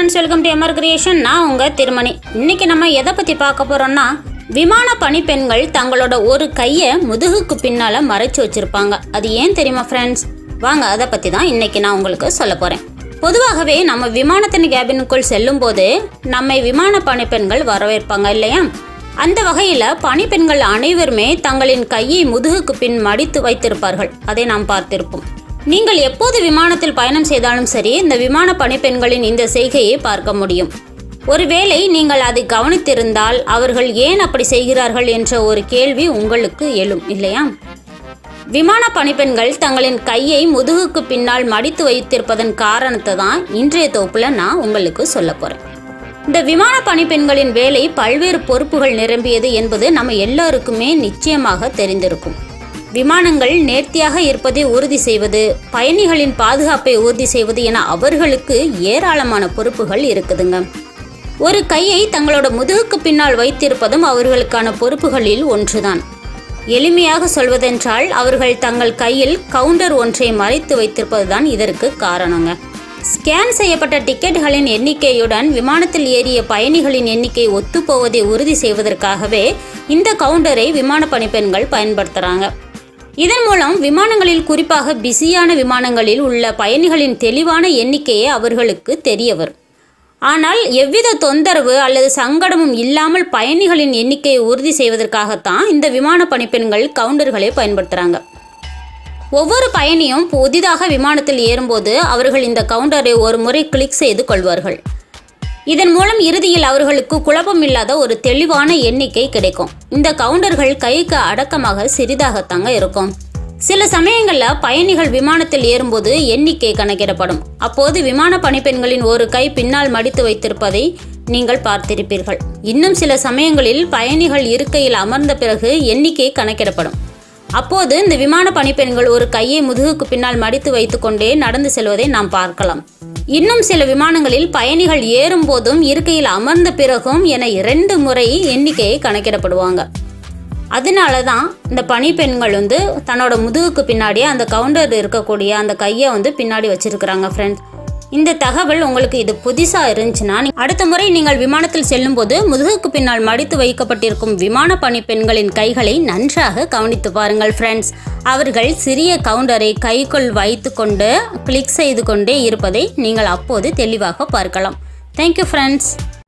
friends welcome to M R creation நான் உங்கள் திருமணி இன்னைக்கு நம்ம எதை பற்றி பார்க்க போகிறோம்னா விமான பணிப்பெண்கள் தங்களோட ஒரு கையை முதுகுக்கு பின்னால் மறைச்சு வச்சுருப்பாங்க அது ஏன் தெரியுமா ஃப்ரெண்ட்ஸ் வாங்க அதை பற்றி தான் இன்னைக்கு நான் உங்களுக்கு சொல்ல போகிறேன் பொதுவாகவே நம்ம விமானத்தின் கேபினுக்குள் செல்லும்போது நம்மை விமான பணிப்பெண்கள் வரவேற்பாங்க இல்லையா அந்த வகையில் பணிப்பெண்கள் அனைவருமே தங்களின் கையை முதுகுக்கு பின் மடித்து வைத்திருப்பார்கள் அதை நாம் பார்த்திருப்போம் நீங்கள் எப்போது விமானத்தில் பயணம் செய்தாலும் சரி இந்த விமான பணிப்பெண்களின் இந்த செய்கையை பார்க்க முடியும் ஒருவேளை நீங்கள் அதை கவனித்திருந்தால் அவர்கள் ஏன் அப்படி செய்கிறார்கள் என்ற ஒரு கேள்வி உங்களுக்கு எழும் இல்லையா விமான பணிப்பெண்கள் தங்களின் கையை முதுகுக்கு பின்னால் மடித்து வைத்திருப்பதன் காரணத்தை தான் இன்றைய தொகுப்புல நான் உங்களுக்கு சொல்ல போறேன் இந்த விமான பணிப்பெண்களின் வேலை பல்வேறு பொறுப்புகள் நிரம்பியது என்பது நம்ம எல்லாருக்குமே நிச்சயமாக தெரிந்திருக்கும் விமானங்கள் நேர்த்தியாக இருப்பதை உறுதி செய்வது பயணிகளின் பாதுகாப்பை உறுதி செய்வது என அவர்களுக்கு ஏராளமான பொறுப்புகள் இருக்குதுங்க ஒரு கையை தங்களோட முதுகுக்கு பின்னால் வைத்திருப்பதும் அவர்களுக்கான பொறுப்புகளில் ஒன்றுதான் எளிமையாக சொல்வதென்றால் அவர்கள் தங்கள் கையில் கவுண்டர் ஒன்றை மறைத்து வைத்திருப்பதுதான் இதற்கு காரணங்க ஸ்கேன் செய்யப்பட்ட டிக்கெட்டுகளின் எண்ணிக்கையுடன் விமானத்தில் ஏறிய பயணிகளின் எண்ணிக்கை ஒத்துப்போவதை உறுதி செய்வதற்காகவே இந்த கவுண்டரை விமான பணிப்பெண்கள் பயன்படுத்துகிறாங்க இதன் மூலம் விமானங்களில் குறிப்பாக பிஸியான விமானங்களில் உள்ள பயணிகளின் தெளிவான எண்ணிக்கையே அவர்களுக்கு தெரிய வரும் ஆனால் எவ்வித தொந்தரவு அல்லது சங்கடமும் இல்லாமல் பயணிகளின் எண்ணிக்கையை உறுதி செய்வதற்காகத்தான் இந்த விமான பணிப்பெண்கள் கவுண்டர்களை பயன்படுத்துகிறாங்க ஒவ்வொரு பயணியும் புதிதாக விமானத்தில் ஏறும்போது அவர்கள் இந்த கவுண்டரை ஒரு முறை கிளிக் செய்து கொள்வார்கள் இதன் மூலம் இறுதியில் அவர்களுக்கு குழப்பம் இல்லாத ஒரு தெளிவான எண்ணிக்கை கிடைக்கும் இந்த கவுண்டர்கள் கைக்கு அடக்கமாக சிறிதாகத்தாங்க இருக்கும் சில சமயங்களில் பயணிகள் விமானத்தில் ஏறும்போது எண்ணிக்கை கணக்கிடப்படும் அப்போது விமான பணிப்பெண்களின் ஒரு கை பின்னால் மடித்து வைத்திருப்பதை நீங்கள் பார்த்திருப்பீர்கள் இன்னும் சில சமயங்களில் பயணிகள் இருக்கையில் அமர்ந்த பிறகு எண்ணிக்கை கணக்கிடப்படும் அப்போது இந்த விமான பணிப்பெண்கள் ஒரு கையை முதுகுக்கு பின்னால் மடித்து வைத்துக்கொண்டே நடந்து செல்வதை நாம் பார்க்கலாம் இன்னும் சில விமானங்களில் பயணிகள் ஏறும் போதும் இருக்கையில் அமர்ந்த பிறகும் என இரண்டு முறை எண்ணிக்கையை கணக்கிடப்படுவாங்க அதனால தான் இந்த பணிப்பெண்கள் வந்து தன்னோட முதுகுக்கு பின்னாடியே அந்த கவுண்டர் இருக்கக்கூடிய அந்த கையை வந்து பின்னாடி வச்சிருக்கிறாங்க ஃப்ரெண்ட்ஸ் இந்த தகவல் உங்களுக்கு இது புதுசாக இருந்துச்சுன்னா நீ- அடுத்த முறை நீங்கள் விமானத்தில் செல்லும்போது முதுகுக்கு பின்னால் மடித்து வைக்கப்பட்டிருக்கும் விமான பணிப்பெண்களின் கைகளை நன்றாக கவனித்து பாருங்கள் ஃப்ரெண்ட்ஸ் அவர்கள் சிறிய கவுண்டரை கைக்குள் வைத்துக்கொண்டு கிளிக் செய்து கொண்டே இருப்பதை நீங்கள் அப்போது தெளிவாக பார்க்கலாம் தேங்க்யூ ஃப்ரெண்ட்ஸ்